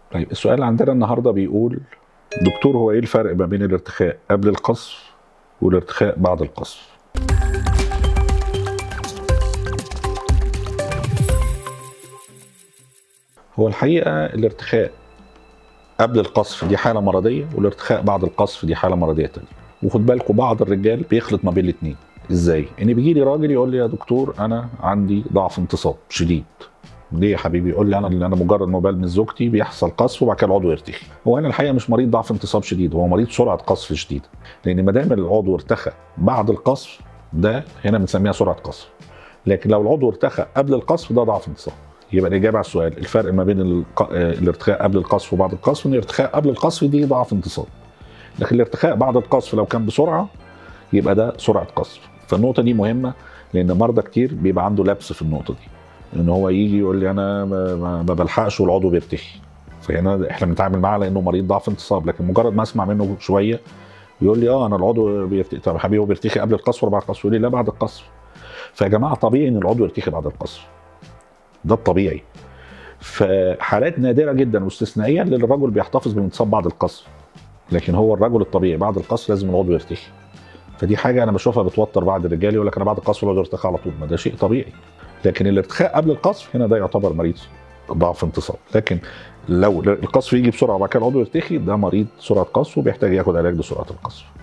طيب السؤال اللي عندنا النهارده بيقول دكتور هو ايه الفرق ما بين الارتخاء قبل القصف والارتخاء بعد القصف هو الحقيقه الارتخاء قبل القصف دي حاله مرضيه والارتخاء بعد القصف دي حاله مرضيه تانية وخد بالكم بعض الرجال بيخلط ما بين الاثنين ازاي ان بيجي لي راجل يقول لي يا دكتور انا عندي ضعف انتصاب شديد ليه يا حبيبي يقول لي انا اللي انا مجرد ما بلمس زوجتي بيحصل قصف وبعد كده العضو يرتخي هو انا الحقيقه مش مريض ضعف انتصاب شديد هو مريض سرعه قصف شديده لان ما دام العضو ارتخى بعد القصف ده هنا بنسميها سرعه قصف لكن لو العضو ارتخى قبل القصف ده ضعف انتصاب يبقى الاجابه على السؤال الفرق ما بين الق... آه، الارتخاء قبل القصف وبعد القصف ان الارتخاء قبل القصف دي ضعف انتصاب لكن الارتخاء بعد القصف لو كان بسرعه يبقى ده سرعه قصف فالنقطه دي مهمه لان مرضى كتير بيبقى عنده لبس في النقطه دي ان هو يجي يقول لي انا ما, ما ما بلحقش والعضو بيرتخي فهنا احنا بنتعامل معاه لانه مريض ضعف انتصاب لكن مجرد ما اسمع منه شويه يقول لي اه انا العضو بيرتخي طب يا حبيبي هو بيرتخي قبل القصف ولا بعد القصف؟ يقول لي لا بعد القصف فيا جماعه طبيعي ان العضو يرتخي بعد القصف ده الطبيعي فحالات نادره جدا واستثنائيه اللي الرجل بيحتفظ بالانتصاب بعد القصف لكن هو الرجل الطبيعي بعد القصف لازم العضو يرتخي فدي حاجه انا بشوفها بتوتر بعض الرجال يقول لك انا بعد القصف العضو يرتخي على طول ما ده شيء طبيعي لكن الارتخاء قبل القصف هنا ده يعتبر مريض ضعف انتصاب لكن لو القصف يجي بسرعه وبعد كده العضو يرتخي ده مريض سرعه قصف وبيحتاج ياخد علاج لسرعه القصف